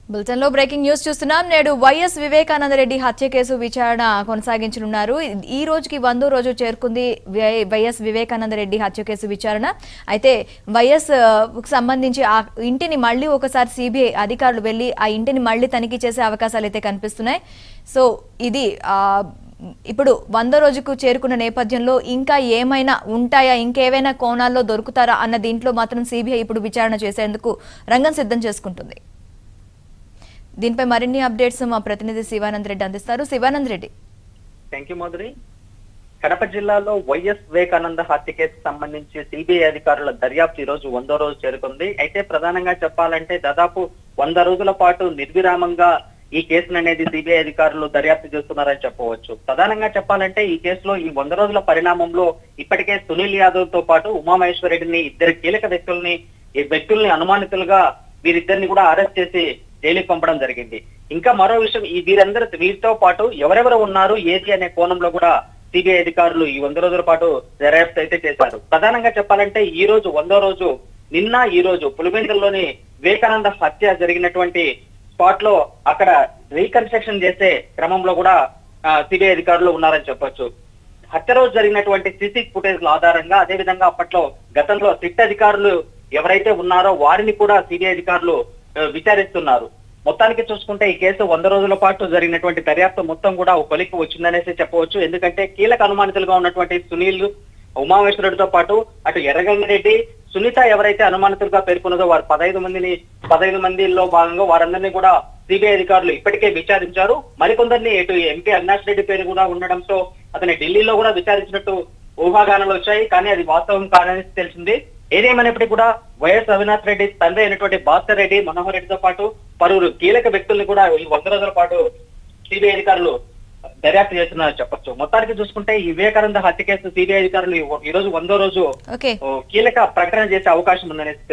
bulletin లో breaking news చూస్తున్నాం నేడు వైఎస్ వివేకానంద రెడ్డి హత్య కేసు విచారణ కొనసాగించనున్నారు ఈ రోజుకి వందో రోజు చేరుకుంది వై- వైఎస్ వివేకానంద రెడ్డి హత్య కేసు విచారణ అయితే వైఎస్ ఆ, కు సంబంధించి ఆ ఇంటిని మళ్ళీ ఒకసారి సిబిఐ అధికారులు వెళ్లి ఆ ఇంటిని మళ్ళీ తనిఖీ చేసే అవకాశాలు అయితే కనిపిస్తున్నాయి సో ఇది ఆ, ఇప్పుడు వంద రోజుకు చేరుకున్న నేపథ్యంలో ఇంకా ఏమైనా ఉంటాయా ఇంకేవైనా కోణాల్లో దొరుకుతారా అన్న దీంట్లో మాత్రం సిబిఐ ఇప్పుడు విచారణ చేసేందుకు రంగం సిద్ధం చేసుకుంటుంది దీనిపై మరిన్ని అప్డేట్స్ మా ప్రతినిధి శివానంద్ రెడ్డి అందిస్తారు శివానంద్ రెడ్డి థ్యాంక్ యూ మాధురి కడప జిల్లాలో వైఎస్ వివేకానంద హత్య కేసుకు సంబంధించి సిబిఐ అధికారుల దర్యాప్తు ఈ రోజు వందో రోజు చేరుకుంది అయితే ప్రధానంగా చెప్పాలంటే దాదాపు వంద రోజుల పాటు నిర్విరామంగా ఈ కేసును అనేది సిబిఐ అధికారులు దర్యాప్తు చేస్తున్నారని చెప్పవచ్చు ప్రధానంగా చెప్పాలంటే ఈ కేసులో ఈ వంద రోజుల పరిణామంలో ఇప్పటికే సునీల్ యాదవ్ తో పాటు ఉమామహేశ్వర రెడ్డిని ఇద్దరు కీలక వ్యక్తుల్ని ఈ వ్యక్తుల్ని అనుమానితులుగా వీరిద్దరిని కూడా అరెస్ట్ చేసి జైలుకి పంపడం జరిగింది ఇంకా మరో విషయం ఈ వీరందరూ వీరితో పాటు ఎవరెవరు ఉన్నారు ఏది అనే కోణంలో కూడా సిబిఐ అధికారులు ఈ వంద రోజుల పాటు దర్యాప్తు అయితే చేశారు ప్రధానంగా చెప్పాలంటే ఈ రోజు వందో రోజు నిన్న ఈ రోజు పులివెందుల్లోని వివేకానంద హత్య జరిగినటువంటి స్పాట్ లో అక్కడ రీకన్స్ట్రక్షన్ చేసే క్రమంలో కూడా సిబిఐ అధికారులు ఉన్నారని చెప్పొచ్చు హత్య రోజు జరిగినటువంటి సీసీ ఫుటేజ్ ఆధారంగా అదే విధంగా అప్పట్లో గతంలో సిట్ అధికారులు ఎవరైతే ఉన్నారో వారిని కూడా సిబిఐ అధికారులు ఆ, విచారిస్తున్నారు మొత్తానికి చూసుకుంటే ఈ కేసు వంద రోజుల పాటు జరిగినటువంటి దర్యాప్తు మొత్తం కూడా ఒక కొలిక్కి వచ్చిందనేసి చెప్పవచ్చు ఎందుకంటే కీలక అనుమానితులుగా ఉన్నటువంటి సునీల్ ఉమామేశ్వరుడితో పాటు అటు ఎర్రగంగిరెడ్డి సునీత ఎవరైతే అనుమానితులుగా పేర్కొన్నదో వారు పదహైదు మందిని పదహైదు మందిలో భాగంగా వారందరినీ కూడా సిబిఐ అధికారులు ఇప్పటికే విచారించారు మరికొందరిని ఇటు ఎంపీ అవినాష్ రెడ్డి పేరు కూడా ఉండడంతో అతని ఢిల్లీలో కూడా విచారించినట్టు ఊహాగానాలు వచ్చాయి కానీ అది వాస్తవం కాదని తెలిసింది ఏదేమైనప్పటికీ కూడా వైఎస్ అవినాష్ రెడ్డి తండ్రి అయినటువంటి భాస్కర్ రెడ్డి మనోహర్ రెడ్డితో పాటు పలువురు కీలక వ్యక్తుల్ని కూడా ఈ వంద రోజుల పాటు సిబిఐ అధికారులు దర్యాప్తు చేస్తున్నారని చెప్పొచ్చు మొత్తానికి చూసుకుంటే ఈ వివేకానంద హత్య కేసు సిబిఐ అధికారులు ఈ- ఈ రోజు వందో రోజు ఓకే ఓ, కీలక ప్రకటన చేసే అవకాశం ఉందనేసి